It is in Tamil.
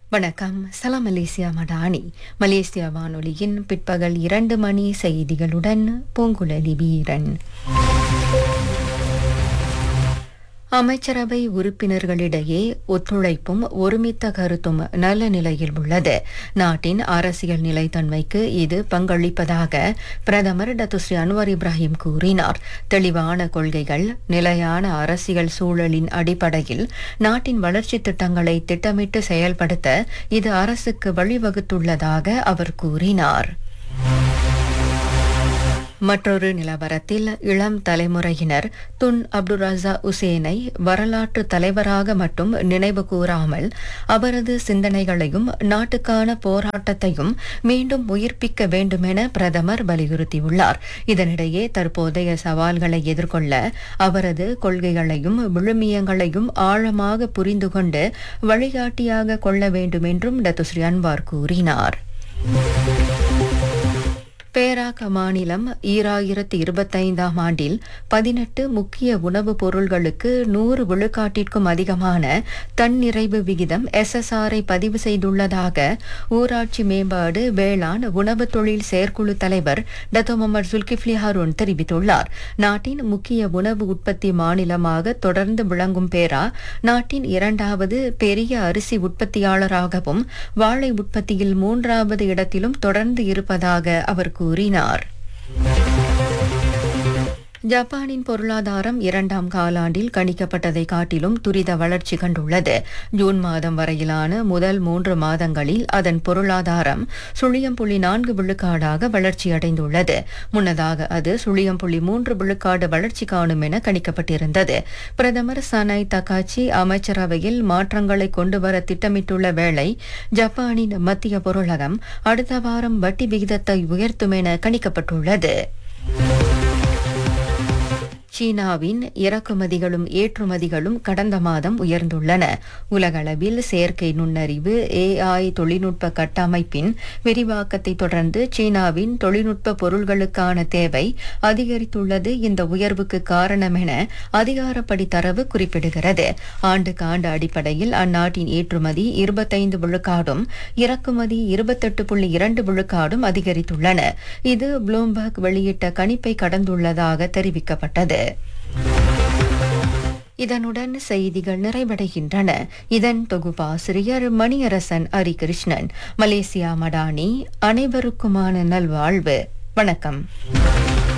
வணக்கம் சலாம் மலேசியா மடானி மலேசியா வானொலியின் பிற்பகல் இரண்டு மணி செய்திகளுடன் பூங்குழலி வீரன் அமைச்சரவை உறுப்பினர்களிடையே ஒத்துழைப்பும் ஒருமித்த கருத்தும் நல்ல நிலையில் உள்ளது நாட்டின் அரசியல் நிலைத்தன்மைக்கு இது பங்களிப்பதாக பிரதமர் டத்துஸ்ரீ அன்வர் இப்ராஹிம் கூறினார் தெளிவான கொள்கைகள் நிலையான அரசியல் சூழலின் அடிப்படையில் நாட்டின் வளர்ச்சி திட்டங்களை திட்டமிட்டு செயல்படுத்த இது அரசுக்கு வழிவகுத்துள்ளதாக அவர் கூறினார் மற்றொரு நிலவரத்தில் இளம் தலைமுறையினர் துன் அப்துல் ரசா உசேனை வரலாற்று தலைவராக மட்டும் நினைவு கூறாமல் அவரது சிந்தனைகளையும் நாட்டுக்கான போராட்டத்தையும் மீண்டும் உயிர்ப்பிக்க வேண்டுமென பிரதமர் வலியுறுத்தியுள்ளார் இதனிடையே தற்போதைய சவால்களை எதிர்கொள்ள அவரது கொள்கைகளையும் விழுமியங்களையும் ஆழமாக புரிந்து கொண்டு வழிகாட்டியாக கொள்ள வேண்டும் என்றும் டத்துஸ்ரீ அன்வார் கூறினார் பேராக் மாநிலம் ஈராயிரத்தி இருபத்தைந்தாம் ஆண்டில் பதினெட்டு முக்கிய உணவுப் பொருள்களுக்கு நூறு விழுக்காட்டிற்கும் அதிகமான தன்னிறைவு விகிதம் எஸ்எஸ்ஆரை பதிவு செய்துள்ளதாக ஊராட்சி மேம்பாடு வேளாண் உணவு தொழில் செயற்குழு தலைவர் டத்தோ முகமது சுல்கிஃப்லி ஹாரூன் தெரிவித்துள்ளார் நாட்டின் முக்கிய உணவு உற்பத்தி மாநிலமாக தொடர்ந்து விளங்கும் பேரா நாட்டின் இரண்டாவது பெரிய அரிசி உற்பத்தியாளராகவும் வாழை உற்பத்தியில் மூன்றாவது இடத்திலும் தொடர்ந்து இருப்பதாக அவர் கூறினார் ஜப்பானின் பொருளாதாரம் இரண்டாம் காலாண்டில் கணிக்கப்பட்டதை காட்டிலும் துரித வளர்ச்சி கண்டுள்ளது ஜூன் மாதம் வரையிலான முதல் மூன்று மாதங்களில் அதன் பொருளாதாரம் சுழியம் புள்ளி நான்கு விழுக்காடாக வளர்ச்சியடைந்துள்ளது முன்னதாக அது சுழியம் புள்ளி மூன்று விழுக்காடு வளர்ச்சி காணும் என கணிக்கப்பட்டிருந்தது பிரதமர் சனை தகாச்சி அமைச்சரவையில் மாற்றங்களை கொண்டுவர திட்டமிட்டுள்ள வேளை ஜப்பானின் மத்திய பொருளகம் அடுத்த வாரம் வட்டி விகிதத்தை உயர்த்தும் என கணிக்கப்பட்டுள்ளது சீனாவின் இறக்குமதிகளும் ஏற்றுமதிகளும் கடந்த மாதம் உயர்ந்துள்ளன உலகளவில் செயற்கை நுண்ணறிவு ஏஐ தொழில்நுட்ப கட்டமைப்பின் விரிவாக்கத்தை தொடர்ந்து சீனாவின் தொழில்நுட்ப பொருள்களுக்கான தேவை அதிகரித்துள்ளது இந்த உயர்வுக்கு காரணம் என அதிகாரப்படி தரவு குறிப்பிடுகிறது ஆண்டுக்கு ஆண்டு அடிப்படையில் அந்நாட்டின் ஏற்றுமதி இருபத்தைந்து விழுக்காடும் இறக்குமதி இருபத்தெட்டு புள்ளி இரண்டு விழுக்காடும் அதிகரித்துள்ளன இது ப்ளூம்பர்க் வெளியிட்ட கணிப்பை கடந்துள்ளதாக தெரிவிக்கப்பட்டது இதனுடன் செய்திகள் நிறைவடைகின்றன இதன் தொகுப்பாசிரியர் மணியரசன் ஹரிகிருஷ்ணன் மலேசியா மடானி அனைவருக்குமான நல்வாழ்வு வணக்கம்